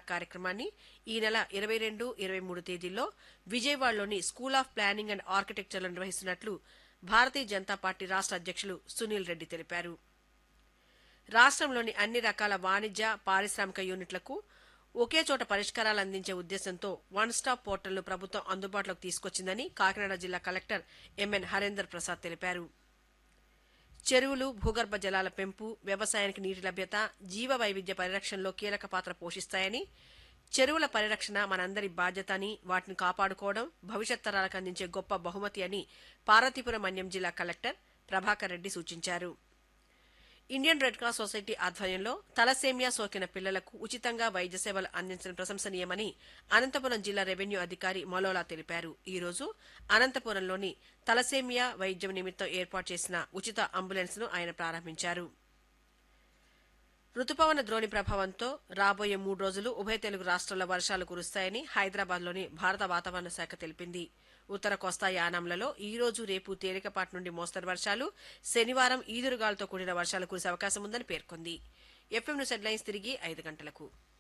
talk కార్యక్రమాన్ని ఈ నెల ఇరవై రెండు ఇరవై మూడు తేదీల్లో విజయవాడలోని స్కూల్ ఆఫ్ ప్లానింగ్ అండ్ ఆర్కిటెక్చర్లో నిర్వహిస్తున్నట్లు భారతీయ జనతా పార్టీ రాష్ట్ర అధ్యక్షులు సునీల్ రెడ్డి తెలిపారు రాష్ట్రంలోని అన్ని రకాల వాణిజ్య పారిశ్రామిక యూనిట్లకు ఒకే చోట పరిష్కారాలు అందించే ఉద్దేశంతో వన్ స్టాప్ పోర్టల్ను ప్రభుత్వం అందుబాటులోకి తీసుకొచ్చిందని కాకినాడ జిల్లా కలెక్టర్ ఎంఎన్ హరేందర్ ప్రసాద్ తెలిపారు చెరువులు భూగర్భ జలాల పెంపు వ్యవసాయానికి నీటి లభ్యత జీవ వైవిధ్య పరిరక్షణలో కీలక పాత్ర పోషిస్తాయని చెరువుల పరిరక్షణ మనందరి బాధ్యత అని వాటిని కాపాడుకోవడం భవిష్యత్ తరాలకు అందించే గొప్ప బహుమతి అని పార్వతీపురం మన్యం జిల్లా కలెక్టర్ ప్రభాకర్ రెడ్డి సూచించారు ఇండియన్ రెడ్ క్రాస్ సొసైటీ ఆధ్వర్యంలో తలసేమియా సోకిన పిల్లలకు ఉచితంగా వైద్య సేవలు అందించడం ప్రశంసనీయమని అనంతపురం జిల్లా రెవెన్యూ అధికారి మలోలా తెలిపారు ఈ రోజు అనంతపురంలోని తలసేమియా వైద్యం నిమిత్తం ఏర్పాటు చేసిన ఉచిత అంబులెన్స్ ను ఆయన ప్రారంభించారు రుతుపవన ద్రోణి ప్రభావంతో రాబోయే మూడు రోజులు ఉభయ తెలుగు రాష్ట్రాల్లో వర్షాలు కురుస్తాయని హైదరాబాద్లోని భారత వాతావరణ శాఖ తెలిపింది ఉత్తర కోస్తా యానాంలలో ఈ రోజు రేపు తేలికపాటి నుండి మోస్తరు వర్షాలు శనివారం ఈదురుగాలతో కూడిన వర్షాలు కురిసే అవకాశం ఉందని పేర్కొంది ఎఫ్ఎం న్యూస్ హెడ్లైన్స్ తిరిగి ఐదు గంటలకు